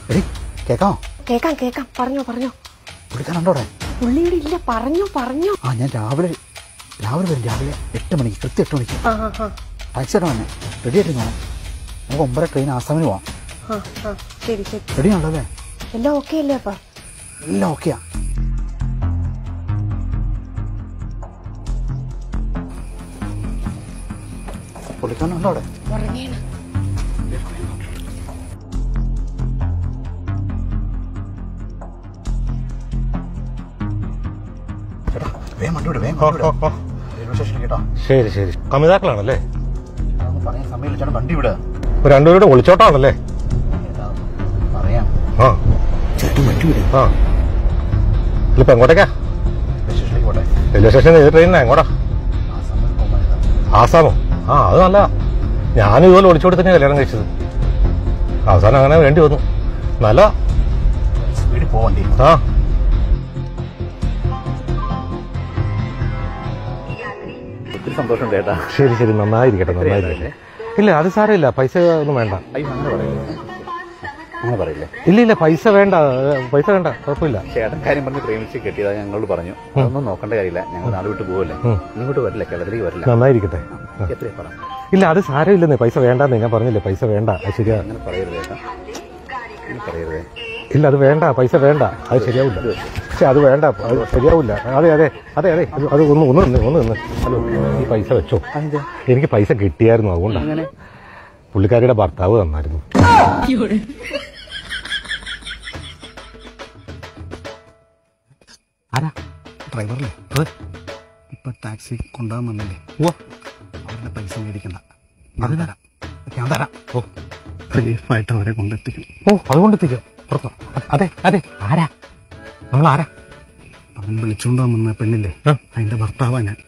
എടി കേക്കാമോ കേക്കാം കേക്കാം പറഞ്ഞോ പറഞ്ഞോ പുള്ളിക്കാരുണ്ടോ അവിടെ പുള്ളിയുടെ ഇല്ല പറഞ്ഞോ പറഞ്ഞോ ആ ഞാൻ രാവിലെ രാവിലെ വരും രാവിലെ എട്ട് മണിക്ക് കൃത്യം എട്ട് മണിക്ക് ആ ആ ആ ടാക്സിയുടെ വന്നെ റെഡി ആയിട്ട് വേണം നമുക്ക് ഒമ്പര ട്രെയിൻ ആസാമിന് പോവാം ആ ആ ശരി ശരി റെഡി ആണല്ലോ അല്ലേ എല്ലാം ഓക്കെ അല്ലേ അപ്പാ എല്ലാം ഓക്കെയാ പുള്ളിക്കാരനുണ്ടോ അവിടെ ഉറങ്ങിയാണ് ചേട്ടാ വേഗം വണ്ടി വിട് വേഗം വണ്ടി വിട് റെയിൽവേ സ്റ്റേഷനിൽ കേട്ടോ ശരി ശരി കമിതാക്കളാണല്ലേ അതൊന്നും പറയാൻ സമയമില്ല ചേട്ടാ വണ്ടി വിട് ഒരു രണ്ടുപേരുടെ ഒളിച്ചോട്ടാണല്ലേ ചേട്ടാ, പറയാം ആ ചേട്ടൻ വണ്ടി വിട് ആ ഇതിപ്പോ എങ്ങോട്ടേക്കാ റെയിൽവേ സ്റ്റേഷനിലേക്ക് പോട്ടെ റെയിൽവേ സ്റ്റേഷനിൽ ഏത് ട്രെയിനാ എങ്ങോട്ടാ ആസാമിൽ പോകാൻ ചേട്ടാ. ആസാമോ ആ അത് നല്ല ഞാനും ഇതുപോലെ ഒളിച്ചോടി തന്നെ കല്യാണം കഴിച്ചത് അവസാനം അങ്ങനെ വേണ്ടി വന്നു നല്ല സ്പീഡിൽ പോ വണ്ടി ആ ഒത്തിരി സന്തോഷമുണ്ട് ചേട്ടാ ശരി ശരി നന്നായിരിക്കട്ടെ നന്നായിരിക്കട്ടെ ഇല്ല അത് സാരമില്ല പൈസ ഒന്നും വേണ്ട അയ്യോ അങ്ങനെ പറയില്ലേ അങ്ങനെ പറയില്ലേ ഇല്ല ഇല്ല പൈസ വേണ്ട ഏ, പൈസ വേണ്ട കുഴപ്പമില്ല ചേട്ടൻ കാര്യം പറഞ്ഞ് പ്രേമിച്ച് കെട്ടിയതാ ഞങ്ങളോട് പറഞ്ഞു അതൊന്നും നോക്കേണ്ട കാര്യമില്ല ഞങ്ങൾ നാട് വിട്ട് പോകല്ലേ ഉം. ഇങ്ങോട്ട് വരില്ല കേരളത്തിലേക്ക് വരില്ല നന്നായിരിക്കട്ടെ എത്രയാ പറ ഇല്ല അത് സാരമില്ലെന്നേ പൈസ വേണ്ടെന്നേ ഞാൻ പറഞ്ഞില്ലേ പൈസ വേണ്ട അത് ശരിയാ അങ്ങനെ പറയരുത് ചേട്ടാ അങ്ങനെ പറയരുതേ ഇല്ല അത് വേണ്ട പൈസ വേണ്ട അത് ശരിയാവില്ല പക്ഷെ അത് വേണ്ട അത് ശരിയാവില്ല അതെ അതെ അതെ അതെ അത് അത് ഒന്ന് ഒന്ന് നിന്ന് ഒന്ന് നിന്ന് ഹലോ ഈ പൈസ വെച്ചോ അതെന്താ എനിക്ക് പൈസ കിട്ടിയായിരുന്നു അതുകൊണ്ടാണ് അങ്ങനെ പുള്ളിക്കാരിയുടെ ഭർത്താവ് തന്നായിരുന്നു ആരാ ഡ്രൈവറല്ലേ അത് ഇപ്പൊ ടാക്സി കൊണ്ടുപോകാൻ വന്നില്ലേ ഉവ്വ. അവരുടെ പൈസ മേടിക്കണ്ട ഞാൻ തരാം ഞാൻ തരാം ഓ സേഫായിട്ട് അവരെ കൊണ്ടെത്തിക്കും ഓ അതുകൊണ്ട് എത്തിക്കാം പുറത്തോ അതെ അതെ ആരാ നമ്മൾ ആരാ അവൻ വിളിച്ചുകൊണ്ടുപോകാൻ വന്ന പെണ്ണില്ലേ ആ. അതിന്റെ ഭർത്താവാ ഞാൻ